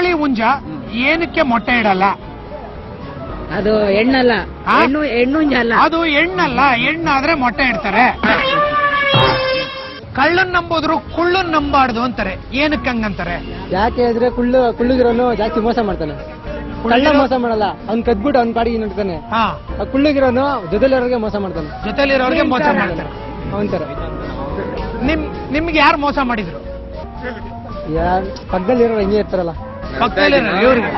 ಕೋಳಿ ಹುಂಜ ಏನಕ್ಕೆ ಮೊಟ್ಟೆ ಇಡಲ್ಲ ಅದು ಹೆಣ್ಣಲ್ಲ ಆ? ಹೆಣ್ಣು ಹೆಣ್ಣುಂಜ ಅಲ್ಲ ಅದು ಹೆಣ್ಣಲ್ಲ ಹೆಣ್ಣಾದ್ರೆ ಮೊಟ್ಟೆ ಇಡ್ತಾರೆ ಕಳ್ಳನ್ ನಂಬೋದ್ರು ಕುಳ್ಳನ್ ನಂಬಾರ್ದು ಅಂತಾರೆ ಏನಕ್ಕೆ ಹಂಗಂತಾರೆ ಯಾಕೆ ಅಂದ್ರೆ ಕುಳ್ಳು ಕುಳ್ಳುಗಿರೋನು ಜಾಸ್ತಿ ಮೋಸ ಮಾಡ್ತಾನೆ ಕಳ್ಳ ಮೋಸ ಮಾಡಲ್ಲ ಅವ್ನ್ ಕದ್ಬಿಟ್ಟು ಅವ್ನ್ ಪಾಡಿಗೆ ನೋಡ್ತಾನೆ ಹಾ ಆ ಕುಳ್ಳುಗಿರೋನು ಜೊತೆಲಿರೋರಿಗೆ ಮೋಸ ಮಾಡ್ತಾನೆ ಜೊತೆಲಿರೋರ್ಗೆ ಮೋಸ ಮಾಡ್ತಾರೆ ಅವಂತರ ನಿಮ್ ನಿಮ್ಗೆ ಯಾರು ಮೋಸ ಮಾಡಿದ್ರು ಯಾರ್ ಪಕ್ಕದಲ್ಲಿರೋ ಹಿಂಗೆ ಇರ್ತಾರಲ್ಲ ಪಕ್ಕದಲ್ಲಿ ಇವ್ರಿಗೆ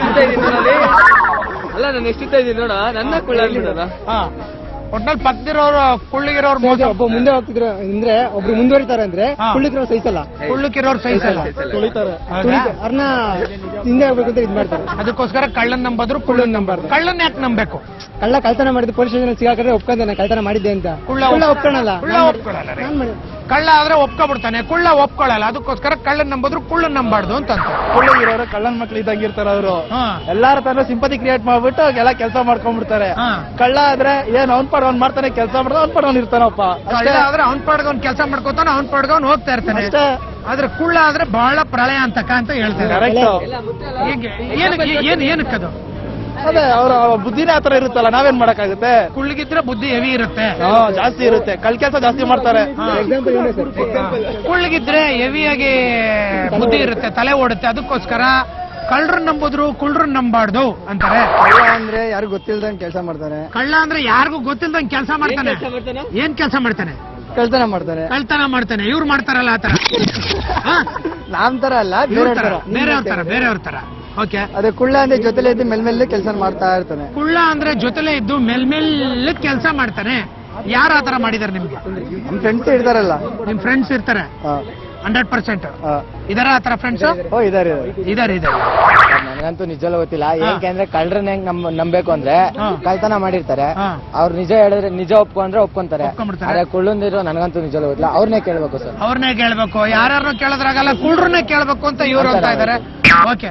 ಅಲ್ಲ ನಾನು ಎಷ್ಟಿತ್ತ ಇದೀನಿ ನೋಡ ನನ್ನ ಕೊಳ್ಳ ಹಾ ಒಟ್ನಲ್ಲಿ ಪಕ್ಕದಿರೋರು ಕುಳ್ಳಿಗಿರೋರು ಮೋಸ ಒಬ್ಬ ಮುಂದೆ ಹೋಗ್ತಿದ್ರು ಅಂದ್ರೆ ಒಬ್ರು ಮುಂದುವರಿತಾರೆ ಅಂದ್ರೆ ಹಾ. ಕುಳ್ಳಿಗಿರೋ ಸಹಿಸಲ್ಲ ಕುಳ್ಳುಕಿರೋರು ಸಹಿಸಲ್ಲ ತುಳಿತಾರೆ ಹೌದಾ? ಅವ್ರನ್ನ ಹಿಂದೆ ಹೋಗ್ಬೇಕು ಅಂತ ಇದ್ ಮಾಡ್ತಾರೆ ಅದಕ್ಕೋಸ್ಕರ ಕಳ್ಳನ್ ನಂಬದ್ರು ಕುಳ್ಳನ್ ನಂಬಾರ್ದು ಕಳ್ಳನ್ ಯಾಕೆ ನಂಬೇಕು ಕಳ್ಳ ಕಳ್ತನ ಮಾಡಿದ್ದು ಪೊಲೀಸ್ ಸ್ಟೇಷನ್ ಸಿಗಾಕಂದ್ರೆ ಒಪ್ಕೊಂತಾನೆ ಕಳ್ತನ ಮಾಡಿದ್ದೆ ಅಂತ ಕುಳ್ಳ ಕುಳ್ಳ ಒಪ್ಕೊಳಲ್ಲ ಕುಳ್ಳ ಒಪ್ಕೊಳ್ಳಲ್ಲ ರೀ. ನಾನ್ ಮಾಡಿ- ಕಳ್ಳ ಆದ್ರೆ ಒಪ್ಕೊಬಿಡ್ತಾನೆ ಕುಳ್ಳ ಒಪ್ಕೊಳ್ಳಲ್ಲ ಅದಕ್ಕೋಸ್ಕರ ಕಳ್ಳನ್ ನಂಬದ್ರು ಕುಳ್ಳನ್ ನಂಬಾರ್ದು ಅಂತ ಕುಳ್ಳಿಗಿರೋರು ಕಳ್ಳನ್ ಮಕ್ಳು ಇದ್ದಂಗೆ ಇರ್ತಾರ ಅವರು ಹಾ ಎಲ್ಲಾರ ತರ ಸಿಂಪತಿ ಕ್ರಿಯೇಟ್ ಮಾಡ್ಬಿಟ್ಟು ಎಲ್ಲ ಕೆಲಸ ಮಾಡ್ಕೊಂಡ್ಬಿಡ್ತಾರೆ ಹಾ. ಕಳ್ಳ ಆದ್ರೆ ಏನ್ ಅವ್ನ್ ಪಾಡ್ ಅವ್ನ್ ಮಾಡ್ತಾನೆ ಕೆಲಸ ಮಾಡ್ತಾನೆ ಅವ್ನ್ ಪಾಡ್ ಅವ್ನ್ ಇರ್ತಾನಪ್ಪ ಕಳ್ಳ ಆದ್ರೆ ಅವ್ನ್ ಪಾಡ್ಗೆ ಅವ್ನ್ ಕೆಲಸ ಮಾಡ್ಕೋತಾನೆ ಅವ್ನ್ ಪಾಡ್ಗೆ ಅವ್ನ್ ಹೋಗ್ತಾ ಇರ್ತಾನೆ ಅಷ್ಟೇ ಆದ್ರೆ ಕುಳ್ಳ ಆದ್ರೆ ಬಹಳ ಪ್ರಳಯ ಅಂತಕ ಅಂತ ಹೇಳ್ತಾರೆ ಕರೆಕ್ಟ್ ಹೀಗೆ ಏನಕ್ಕೆ ಏನ್ ಏನಕ್ಕದು ಅದೇ ಅವ್ರ ಬುದ್ಧಿನೇ ಆತರ ಇರುತ್ತಲ್ಲ ನಾವೇನ್ ಮಾಡಕ್ಕಾಗುತ್ತೆ ಕುಳ್ಳಿಗಿದ್ರೆ ಬುದ್ಧಿ ಹೆವಿ ಇರುತ್ತೆ ಹಾ, ಜಾಸ್ತಿ ಇರುತ್ತೆ ಕಳ್ ಕೆಲಸ ಜಾಸ್ತಿ ಮಾಡ್ತಾರೆ ಎಕ್ಸಾಂಪಲ್ ಇವನೇ ಸರ್ ಕುಳ್ಳಿಗಿದ್ರೆ ಹೆವಿಯಾಗಿ ಬುದ್ಧಿ ಇರುತ್ತೆ ತಲೆ ಓಡುತ್ತೆ ಅದಕ್ಕೋಸ್ಕರ ಕಳ್ಳರನ್ನ ನಂಬುದ್ರು ಕುಳ್ರನ್ನ ನಂಬಾರ್ದು ಅಂತಾರೆ ಕಳ್ಳ ಅಂದ್ರೆ ಯಾರು ಗೊತ್ತಿಲ್ದಂಗೆ ಕೆಲಸ ಮಾಡ್ತಾರೆ ಕಳ್ಳ ಅಂದ್ರೆ ಯಾರಿಗೂ ಗೊತ್ತಿಲ್ದಂಗ್ ಕೆಲಸ ಮಾಡ್ತಾನೆ ಏನ್ ಕೆಲಸ ಮಾಡ್ತಾನೆ ಕಳ್ತನ ಮಾಡ್ತಾರೆ ಕಳ್ತನ ಮಾಡ್ತಾನೆ ಇವ್ರು ಮಾಡ್ತಾರಲ್ಲ ಆತರ ಹಾ? ನಾಮ್ ತರ ಅಲ್ಲ ಇವ್ರ ಬೇರೆ ತರ ತರ ಬೇರೆಯವ್ರ ತರ ಬೇರೆಯವ್ರ ತರ ಓಕೆ ಅದೇ ಕುಳ್ಳ ಅಂದ್ರೆ ಜೊತೆಲಿ ಇದ್ದು ಮೇಲ್ ಮೇಲೆ ಕೆಲಸ ಮಾಡ್ತಾ ಇರ್ತಾನೆ ಕುಳ್ಳ ಅಂದ್ರೆ ಜೊತೆಲೆ ಇದ್ದು ಮೇಲ್ಮೇಲೆ ಕೆಲಸ ಮಾಡ್ತಾನೆ ಯಾರು ಆತರ ಮಾಡಿದಾರೆ ನಿಮ್ಗೆ ನಮ್ ಫ್ರೆಂಡ್ಸ್ ಇರ್ತಾರಲ್ಲ ನಿಮ್ ಫ್ರೆಂಡ್ಸ್ ಇರ್ತಾರೆ ಹಾ, ಹಂಡ್ರೆಡ್ ಪರ್ಸೆಂಟ್ ಹಾ. ಇದಾರ ಆತರ ಫ್ರೆಂಡ್ಸ್ ಓ ಇದಾರೆ ಇದಾರೆ ಇದಾರೆ ನನಗಂತೂ ನಿಜವೂ ಗೊತ್ತಿಲ್ಲ ಹಾ. ಯಾಕೆಂದ್ರೆ ಕಳ್ಳರನ್ನ ಹೆಂಗ್ ನಮ್ ನಂಬೇಕು ಅಂದ್ರೆ ಹಾ. ಕಳ್ತನ ಮಾಡಿರ್ತಾರೆ ಹಾ. ಅವ್ರು ನಿಜ ಹೇಳಿದ್ರೆ ನಿಜ ಒಪ್ಕೊಂಡ್ರೆ ಒಪ್ಕೊಂತಾರೆ ಒಪ್ಕೊಂಡ್ಬಿಡ್ತಾರೆ. ಆದ್ರೆ ಕುಳ್ಳಂದಿರೋ ನನಗಂತೂ ನಿಜವೂ ಗೊತ್ತಿಲ್ಲ ಅವ್ರನ್ನೇ ಕೇಳ್ಬೇಕು ಸರ್ ಅವ್ರನ್ನೇ ಕೇಳ್ಬೇಕು ಯಾರ್ಯಾರು ಕೇಳಿದ್ರಾಗಲ್ಲ ಕುಳ್ರನ್ನೇ ಕೇಳ್ಬೇಕು ಅಂತ ಇವ್ರು ಅಂತ ಇದಾರೆ ಓಕೆ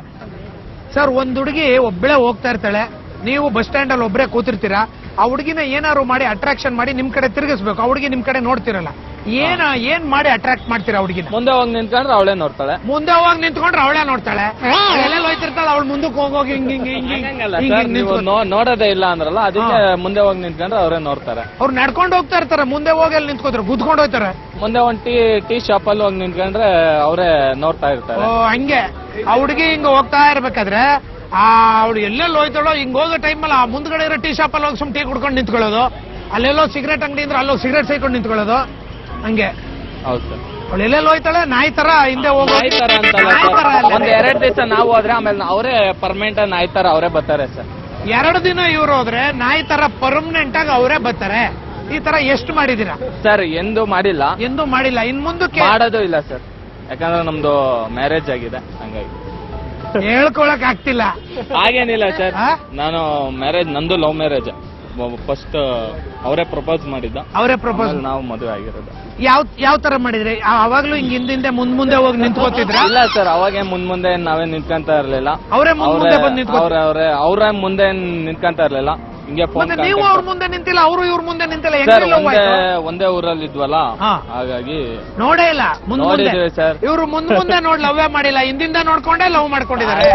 ಸರ್ ಒಂದ್ ಹುಡುಗಿ ಒಬ್ಬಳೆ ಹೋಗ್ತಾ ಇರ್ತಾಳೆ ನೀವು ಬಸ್ ಸ್ಟ್ಯಾಂಡ್ ಅಲ್ಲಿ ಒಬ್ಬರೇ ಕೂತಿರ್ತೀರಾ ಆ ಹುಡುಗಿನ ಏನಾದ್ರು ಮಾಡಿ ಅಟ್ರಾಕ್ಷನ್ ಮಾಡಿ ನಿಮ್ ಕಡೆ ತಿರುಗಿಸ್ಬೇಕು ಆ ಹುಡುಗಿ ನಿಮ್ ಕಡೆ ನೋಡ್ತಿರಲ್ಲ ಏನ ಏನ್ ಮಾಡಿ ಅಟ್ರಾಕ್ಟ್ ಮಾಡ್ತೀರಾ ಹುಡುಗಿನ ಮುಂದೆ ಹೋಗಿ ನಿಂತ್ಕೊಂಡ್ರೆ ಅವಳೇ ನೋಡ್ತಾಳೆ ಮುಂದೆ ಹೋಗಿ ನಿಂತ್ಕೊಂಡ್ರೆ ಅವಳೇ ನೋಡ್ತಾಳೆ ಎಲ್ಲೆಲ್ಲಿ ಹೋಯ್ತಿರ್ತಾಳೆ ಅವಳು ಮುಂದಕ್ಕೆ ಹೋಗೋಗಿ ಹಿಂಗ್ ಹಿಂಗ್ ಹಿಂಗ್ ಹಿಂಗ್ ಹಂಗಲ್ಲ ಹಿಂಗ್ ಸರ್, ಹಿಂಗ್ ನೀವು ನಿಂತ್ಕೊಂಡು ನೋ- ನೋಡೋದೇ ಇಲ್ಲ ಅಂದ್ರಲ್ಲ ಅದಕ್ಕೆ ಮುಂದೆ ಹೋಗಿ ನಿಂತ್ಕೊಂಡ್ರೆ ಅವರೇ ನೋಡ್ತಾರೆ ಅವ್ರು ನಡ್ಕೊಂಡು ಹೋಗ್ತಾ ಇರ್ತಾರೆ ಮುಂದೆ ಹೋಗಿ ಅಲ್ಲಿ ನಿಂತ್ಕೋತಾರೆ ಗುದ್ಕೊಂಡು ಹೋಗ್ತಾರೆ ಮುಂದೆ ಒಂದ್ ಟೀ ಟೀ ಶಾಪ್ ಅಲ್ಲಿ ಹೋಗಿ ನಿಂತ್ಕೊಂಡ್ರೆ ಅವರೇ ನೋಡ್ತಾ ಓ ಇರ್ತಾರೆ ಹಂಗೆ ಆ ಹುಡುಗಿ ಹಿಂಗ ಹೋಗ್ತಾ ಇರ್ಬೇಕಾದ್ರೆ ಆ ಅವಳು ಎಲ್ಲೆಲ್ಲಿ ಹೋಯ್ತಾಳೋ ಹಿಂಗ್ ಹೋಗೋ ಟೈಮಲ್ಲಿ ಆ ಮುಂದ್ಗಡೆ ಇರೋ ಟೀ ಶಾಪ್ ಅಲ್ಲಿ ಹೋಗಿ ಸುಮ್ ಟೀ ಕುಡ್ಕೊಂಡು ನಿಂತ್ಕೊಳ್ಳೋದು ಅಲ್ಲೆಲ್ಲೋ ಸಿಗರೇಟ್ ಅಂಗಡಿ ಅಂದ್ರೆ ಅಲ್ಲೋಗಿ ಸಿಗರೇಟ್ ಸೇರ್ಕೊಂಡು ನಿಂತ್ಕೊಳ್ಳೋದು ಹಂಗೆ ಹೌದು ಸರ್ ಅವಳು ಎಲ್ಲೆಲ್ಲಿ ಹೋಯ್ತಾಳೆ ನಾಯಿ ತರ ಹಿಂದೆ ಹೋಗೋ ನಾಯಿ ತರ ಅಂತಲ್ಲ ನಾಯಿ ತರ ಸರ್ ಅಲ್ಲ. ಒಂದ್ ಎರಡ್ ದಿವಸ ನಾವು ಹೋದ್ರೆ ಆಮೇಲೆ ಅವರೇ ಪರ್ಮನೆಂಟ್ ನಾಯಿ ತರ ಅವರೇ ಬರ್ತಾರೆ ಸರ್ ಎರಡು ದಿನ ಇವ್ರು ಹೋದ್ರೆ ನಾಯಿ ತರ ಪರ್ಮನೆಂಟ್ ಆಗಿ ಅವರೇ ಬರ್ತಾರೆ ಈ ತರ ಎಷ್ಟು ಮಾಡಿದೀರಾ ಸರ್ ಎಂದು ಮಾಡಿಲ್ಲ ಎಂದು ಮಾಡಿಲ್ಲ ಇನ್ ಮುಂದಕ್ಕೆ ಮಾಡೋದು ಇಲ್ಲ ಸರ್ ಯಾಕಂದ್ರೆ ನಮ್ದು ಮ್ಯಾರೇಜ್ ಆಗಿದೆ ಹಂಗಾಗಿ ಹೇಳ್ಕೊಳಕ್ ಆಗ್ತಿಲ್ಲ ಹಾಗೇನಿಲ್ಲ ಸರ್ ಆ? ನಾನು ಮ್ಯಾರೇಜ್ ನಂದು ಲವ್ ಮ್ಯಾರೇಜ್ ಫಸ್ಟ್ ಅವರೇ ಪ್ರಪೋಸ್ ಮಾಡಿದ್ದ ಅವರೇ ಪ್ರಪೋಸ್ ಆಮೇಲೆ ನಾವು ಮದುವೆ ಆಗಿರೋದು ಯಾವ ಯಾವ ತರ ಮಾಡಿದ್ರಿ ಆ- ಅವಾಗ್ಲೂ ಹಿಂಗ್ ಹಿಂದಿಂದೆ ಮುಂದ್ ಮುಂದೆ ಹೋಗಿ ನಿಂತ್ಕೋತಿದ್ರ ಇಲ್ಲ ಸರ್ ಅವಾಗೆ ಮುಂದ್ ಮುಂದೆ ನಾವೇ ನಿಂತ್ಕೊಂತ ಇರ್ಲಿಲ್ಲ ಅವರೇ ಮುಂದ್ ಮುಂದೆ ಬಂದು ನಿಂತ್ಕೊ ಅವ್ರ ಅವ್ರೆ ಅವ್ರ ಮುಂದೆ ನಿಂತ್ಕೊಂತ ಇರ್ಲಿಲ್ಲ ಹಿಂಗೆ ಫೋನ್ ಮತ್ತೆ ನೀವು ಅವ್ರ ಮುಂದೆ ನಿಂತಿಲ್ಲ ಅವರು ಇವ್ರ ಮುಂದೆ ನಿಂತಿಲ್ಲ ಸರ್ ಹೆಂಗ್ love ಒಂದೇ ಆಯ್ತು? ಒಂದೇ ಊರಲ್ಲಿ ಇದ್ವಲ್ಲ ಹಾ. ಹಾಗಾಗಿ ನೋಡೇ ಇಲ್ಲ ಮುಂದ್ ಮುಂದೆ ನೋಡಿದ್ವಿ ಸರ್ ಇವ್ರು ಮುಂದ್ ಮುಂದೆ ನೋಡ್ ಲವ್ವೇ ಮಾಡಿಲ್ಲ ಹಿಂದಿಂದ ನೋಡ್ಕೊಂಡೇ ಲವ್ ಮಾಡ್ಕೊಂಡಿದ್ದಾರೆ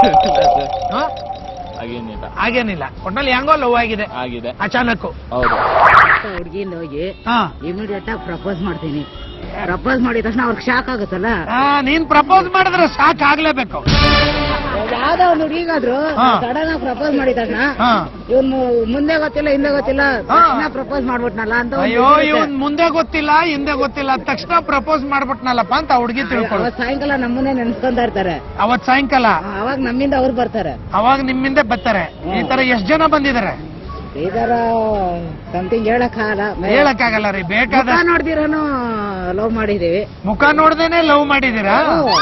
ಹಾ? ಹಾಗೇನಿಲ್ಲ ಹಾಗೇನಿಲ್ಲ ಒಟ್ನಲ್ಲಿ ಹೆಂಗೋ ಲವ್ ಆಗಿದೆ ಆಗಿದೆ ಅಚಾನಕ್ ಹೌದು ಹುಡುಗಿಯಿಂದ ಹೋಗಿ ಹಾ ಇಮಿಡಿಯೇಟ್ ಆಗಿ ಪ್ರಪೋಸ್ ಮಾಡ್ತೀನಿ ಪ್ರಪೋಸ್ ಮಾಡಿದ ತಕ್ಷಣ ಅವ್ರಿಗೆ ಶಾಕ್ ಆಗುತ್ತಲ್ಲ ಆ, ನೀನ್ ಪ್ರಪೋಸ್ ಮಾಡಿದ್ರೆ ಸಾಕ್ ಆಗ್ಲೇಬೇಕು ಯಾವ್ದೋ ಒಂದು ಹುಡುಗಿಗಾದ್ರು ಹಾ. ಸಡನ್ ಆಗಿ ಪ್ರಪೋಸ್ ಮಾಡಿದ ತಕ್ಷಣ ಹಾ ಇವ್ನು ಮುಂದೆ ಗೊತ್ತಿಲ್ಲ ಹಿಂದೆ ಗೊತ್ತಿಲ್ಲ ಹಾ. ತಕ್ಷಣ ಪ್ರಪೋಸ್ ಮಾಡ್ಬಿಟ್ನಲ್ಲ ಅಂತ ಒಂದು ಅಯ್ಯೋ ಇದಿರುತ್ತೆ. ಇವನ್ ಮುಂದೆ ಗೊತ್ತಿಲ್ಲ ಹಿಂದೆ ಗೊತ್ತಿಲ್ಲ ಅದ್ ತಕ್ಷಣ ಪ್ರಪೋಸ್ ಮಾಡ್ಬಿಟ್ನಲ್ಲಪ್ಪ ಅಂತ ಆ ಹುಡುಗಿ ತಿಳ್ಕೊಳ್ಳು ಅವತ್ ಸಾಯಂಕಾಲ ನಮ್ಮನ್ನೇ ನೆನ್ಸ್ಕೊಂತ ಇರ್ತಾರೆ ಅವತ್ ಸಾಯಂಕಾಲ ಆ, ಅವಾಗ ನಮ್ಮಿಂದ ಅವ್ರು ಬರ್ತಾರೆ ಅವಾಗ ನಿಮ್ಮಿಂದ ಬರ್ತಾರೆ ಈ ತರ ಎಷ್ಟ್ ಜನ ಬಂದಿದ್ದಾರೆ ಇದರ ಸಮಥಿಂಗ್ ಹೇಳಕ್ ಆಗಲ್ಲ ಹೇಳಕ್ಕಾಗಲ್ಲ ರೀ ಬೇಕಾದ ಮುಖ ನೋಡ್ದಿರೋನು ಲವ್ ಮಾಡಿದೀವಿ ಮುಖ ನೋಡ್ದೇನೆ ಲವ್ ಮಾಡಿದೀರಾ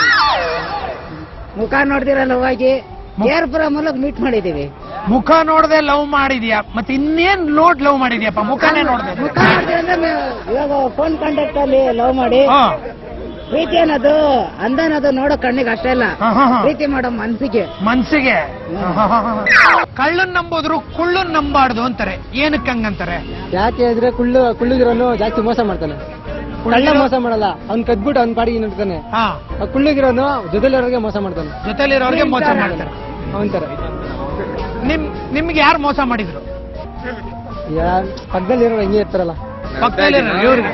ಮುಖ ನೋಡ್ದಿರ ಲವ್ ಆಗಿ ಏರ್ಪುರ ಮೂಲಕ ಮೀಟ್ ಮಾಡಿದೀವಿ ಮುಖ ನೋಡ್ದೆ ಲವ್ ಮಾಡಿದ್ಯಾ ಮತ್ತೆ ಇನ್ನೇನ್ ನೋಡ್ ಲವ್ ಮಾಡಿದ್ಯಪ್ಪ ಮುಖನೇ ನೋಡ್ದೆ ಮುಖ ನೋಡ್ದಿರ ಅಂದ್ರೆ ಮೇ- ಇವಾಗ ಫೋನ್ ಕಾಂಟ್ಯಾಕ್ಟ್ ಅಲ್ಲಿ ಲವ್ ಮಾಡಿ ಹಾ ಪ್ರೀತಿ ಅನ್ನೋದು ಅಂದ ಅನ್ನೋದು ನೋಡೋ ಕಣ್ಣಿಗೆ ಅಷ್ಟೇ ಅಲ್ಲ ಹಾ, ಹಾ, ಹಾ. ಪ್ರೀತಿ ಮಾಡೋ ಮನ್ಸಿಗೆ ಮನ್ಸಿಗೆ ಕಳ್ಳನ್ ನಂಬೋದ್ರು ಕುಳ್ಳನ್ ನಂಬಾರ್ದು ಅಂತಾರೆ ಏನಕ್ಕೆ ಹಂಗಂತಾರೆ ಯಾಕೆ ಅಂದ್ರೆ ಕುಳ್ಳು ಕುಳ್ಳುಗಿರೋನು ಜಾಸ್ತಿ ಮೋಸ ಮಾಡ್ತಾನೆ ಕಳ್ಳ ಮೋಸ ಮಾಡಲ್ಲ ಅವ್ನ್ ಕದ್ಬಿಟ್ಟು ಅವ್ನ್ ಪಾಡಿಗೆ ನಿಲ್ತಾನೆ ಹಾ ಆ ಕುಳ್ಳಿಗಿರೋನು ಜೊತೆಲಿರೋರಿಗೆ ಮೋಸ ಮಾಡ್ತಾನೆ ಜೊತೆಲಿರೋರ್ಗೆ ಮೋಸ ಮಾಡ್ತಾರೆ ಅವನ್ ತರ ನಿಮ್ ನಿಮ್ಗೆ ಯಾರು ಮೋಸ ಮಾಡಿದ್ರು ಯಾರ್ ಪಕ್ಕದಲ್ಲಿರೋ ಹಿಂಗೆ ಇರ್ತಾರಲ್ಲ ಪಕ್ಕದಲ್ಲಿ ಇವ್ರಿಗೆ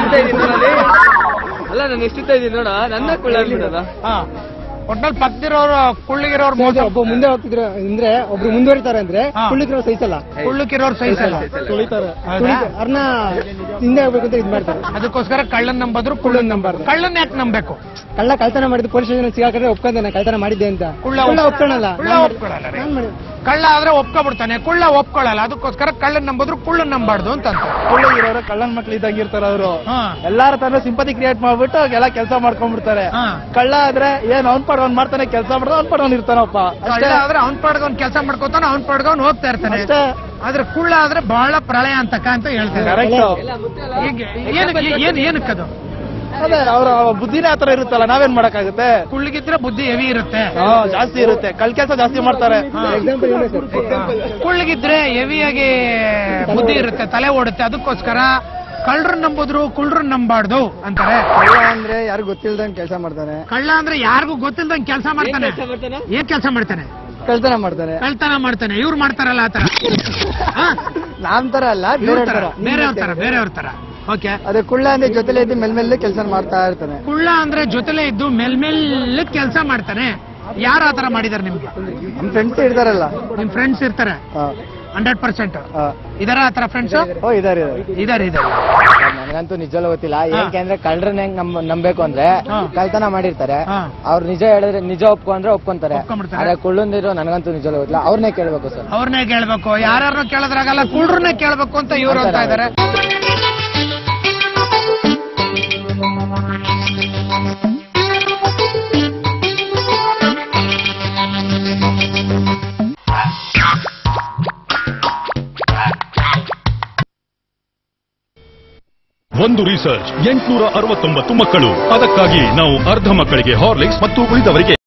ಅಲ್ಲ ನಾನು ಎಷ್ಟಿತ್ತ ಇದೀನಿ ನೋಡ ನನ್ನ ಕುಳ್ಳ ಹಾ ಒಟ್ನಲ್ಲಿ ಪಕ್ಕದಿರೋರು ಕುಳ್ಳಿಗಿರೋರು ಮೋಸ ಒಬ್ಬ ಮುಂದೆ ಹೋಗ್ತಿದ್ರು ಅಂದ್ರೆ ಒಬ್ರು ಮುಂದುವರಿತಾರೆ ಅಂದ್ರೆ ಹಾ. ಕುಳ್ಳಿಗಿರೋ ಸಹಿಸಲ್ಲ ಕುಳ್ಳಕ್ಕಿರೋರು ಸಹಿಸಲ್ಲ ತುಳಿತಾರೆ ಹೌದಾ? ಅವ್ರನ್ನ ಹಿಂದೆ ಹೋಗ್ಬೇಕು ಅಂತ ಇದ್ ಮಾಡ್ತಾರೆ ಅದಕ್ಕೋಸ್ಕರ ಕಳ್ಳನ್ ನಂಬದ್ರು ಕುಳ್ಳನ್ ನಂಬಾರ್ದು ಕಳ್ಳನ್ ಯಾಕೆ ನಂಬೇಕು ಕಳ್ಳ ಕಳ್ತನ ಮಾಡಿದ್ದು ಪೊಲೀಸ್ ಸ್ಟೇಷನ್ ಸಿಗಾಕಂದ್ರೆ ಒಪ್ಕೊಂತಾನೆ ಕಳ್ತನ ಮಾಡಿದ್ದೆ ಅಂತ ಕುಳ್ಳ ಕುಳ್ಳ ಒಪ್ಕೊಳಲ್ಲ ಕುಳ್ಳ ನಾನ್ ಮಾಡಿ- ಒಪ್ಕೊಳಲ್ಲ ರೀ. ನಾನ್ ಮಾಡಿ- ಕಳ್ಳ ಆದ್ರೆ ಒಪ್ಕೊಬಿಡ್ತಾನೆ ಕುಳ್ಳ ಒಪ್ಕೊಳ್ಳಲ್ಲ ಅದಕ್ಕೋಸ್ಕರ ಕಳ್ಳನ್ ನಂಬದ್ರು ಕುಳ್ಳನ್ ನಂಬಾರ್ದು ಅಂತ ಅಂತಾರೆ. ಕುಳ್ಳಿಗಿರೋರು ಕಳ್ಳನ್ ಮಕ್ಳು ಇದ್ದಂಗೆ ಇರ್ತಾರ ಅವರು ಹಾ ಎಲ್ಲಾರ ತನ್ನ ಸಿಂಪತಿ ಕ್ರಿಯೇಟ್ ಮಾಡ್ಬಿಟ್ಟು ಎಲ್ಲ ಕೆಲಸ ಮಾಡ್ಕೊಂಡ್ಬಿಡ್ತಾರೆ ಹಾ. ಕಳ್ಳ ಆದ್ರೆ ಏನ್ ಅವ್ನ್ ಪಾಡ್ ಅವ್ನ್ ಮಾಡ್ತಾನೆ ಕೆಲಸ ಮಾಡ್ದ ಅವ್ನ್ ಪಾಡ್ ಅವ್ನ್ ಇರ್ತಾನಪ್ಪ ಕಳ್ಳ ಅಷ್ಟೇ ಆದ್ರೆ ಅವ್ನ್ ಪಾಡ್ಗ ಅವ್ನ್ ಕೆಲಸ ಮಾಡ್ಕೋತಾನೆ ಅವ್ನ್ ಪಾಡ್ಗ ಅವ್ನ್ ಹೋಗ್ತಾ ಇರ್ತಾನೆ ಅಷ್ಟೇ ಆದ್ರೆ ಕುಳ್ಳ ಆದ್ರೆ ಬಹಳ ಪ್ರಳಯ ಅಂತಕ ಅಂತ ಹೇಳ್ತಾರೆ ಕರೆಕ್ಟ್ ಈಗ ಏನಕ್ಕೆ ಏನ್ ಏನಕ್ಕದು ಅದೇ ಅವ್ರ ಬುದ್ಧಿನೇ ಆತರ ಇರುತ್ತಲ್ಲ ನಾವೇನ್ ಮಾಡಕ್ಕಾಗುತ್ತೆ ಕುಳ್ಳಿಗಿದ್ರೆ ಬುದ್ಧಿ ಹೆವಿ ಇರುತ್ತೆ ಹಾ ಜಾಸ್ತಿ ಇರುತ್ತೆ ಕಳ್ ಕೆಲಸ ಜಾಸ್ತಿ ಮಾಡ್ತಾರೆ ಎಕ್ಸಾಂಪಲ್ ಇವನೇ ಸರ್ ಕುಳ್ಳಿಗಿದ್ರೆ ಹೆವಿಯಾಗಿ ಬುದ್ಧಿ ಇರುತ್ತೆ ತಲೆ ಓಡುತ್ತೆ ಅದಕ್ಕೋಸ್ಕರ ಕಳ್ಳರನ್ನ ನಂಬುದ್ರು ಕುಳ್ರನ್ನ ನಂಬಾರ್ದು ಅಂತಾರೆ ಕಳ್ಳ ಅಂದ್ರೆ ಯಾರು ಗೊತ್ತಿಲ್ದಂಗ್ ಕೆಲಸ ಮಾಡ್ತಾನೆ ಕಳ್ಳ ಅಂದ್ರೆ ಯಾರಿಗೂ ಗೊತ್ತಿಲ್ದಂಗ್ ಕೆಲಸ ಮಾಡ್ತಾನೆ ಏನ್ ಕೆಲಸ ಮಾಡ್ತಾನೆ ಕಳ್ತನ ಮಾಡ್ತಾನೆ ಕಳ್ತನ ಮಾಡ್ತಾನೆ ಇವ್ರು ಮಾಡ್ತಾರಲ್ಲ ಆತರ ನಾಮ್ ತರ ಅಲ್ಲ ಇವ್ರ ತರ ಬೇರೆಯವ್ರ ತರ ಬೇರೆಯವ್ರ ತರ ಓಕೆ ಅದೇ ಕುಳ್ಳ ಅಂದ್ರೆ ಜೊತೆಲೆ ಇದ್ದು ಮೆಲ್ಮೆಲ್ಲೆ ಕೆಲಸ ಮಾಡ್ತಾ ಇರ್ತಾನೆ ಕುಳ್ಳ ಅಂದ್ರೆ ಜೊತೆಲೆ ಇದ್ದು ಮೇಲ್ಮೇಲೆ ಕೆಲಸ ಮಾಡ್ತಾನೆ ಯಾರು ಆತರ ಮಾಡಿದಾರೆ ನಿಮ್ಗೆ ನಮ್ ಫ್ರೆಂಡ್ಸ್ ಇರ್ತಾರಲ್ಲ ನಿಮ್ ಫ್ರೆಂಡ್ಸ್ ಇರ್ತಾರೆ ಹಂಡ್ರೆಡ್ ಪರ್ಸೆಂಟ್ ಇದಾರ ಆತರ ಫ್ರೆಂಡ್ಸ್ ಓ ಇದಾರೆ ಇದಾರೆ ಇದಾರೆ ನನಗಂತೂ ನಿಜವಲ್ಲ ಗೊತ್ತಿಲ್ಲ ಏನಕ್ಕೆ ಕಳ್ಳರನ್ನ ಹೆಂಗ್ ನಮ್ ನಂಬೇಕು ಅಂದ್ರೆ ಹಾ. ಕಳ್ತನ ಮಾಡಿರ್ತಾರೆ ಹಾ. ಅವ್ರು ನಿಜ ಹೇಳಿದ್ರೆ ನಿಜ ಒಪ್ಕೊ ಅಂದ್ರೆ ಒಪ್ಕೊಂತಾರೆ ಒಪ್ಕೊಂಡ್ಬಿಡ್ತಾರೆ. ಆದ್ರೆ ಕುಳ್ಳಂದಿರೋ ನನಗಂತೂ ನಿಜವಲ್ಲ ಗೊತ್ತಿಲ್ಲ ಅವ್ರನ್ನೇ ಕೇಳ್ಬೇಕು ಸರ್ ಅವ್ರನ್ನೇ ಕೇಳ್ಬೇಕು ಯಾರ್ಯಾರನ್ನ ಕೇಳಿದ್ರಾಗಲ್ಲ ಕುಳ್ರನ್ನೇ ಕೇಳ್ಬೇಕು ಅಂತ ಇವ್ರು ಅಂತ ಇದಾರೆ ಒಂದು ರಿಸರ್ಚ್ ಎಂಟುನೂರ ಅರವತ್ತೊಂಬತ್ತು ಮಕ್ಕಳು ಅದಕ್ಕಾಗಿ ನಾವು ಅರ್ಧ ಮಕ್ಕಳಿಗೆ ಹಾರ್ಲಿಕ್ಸ್ ಮತ್ತು ಉಳಿದವರಿಗೆ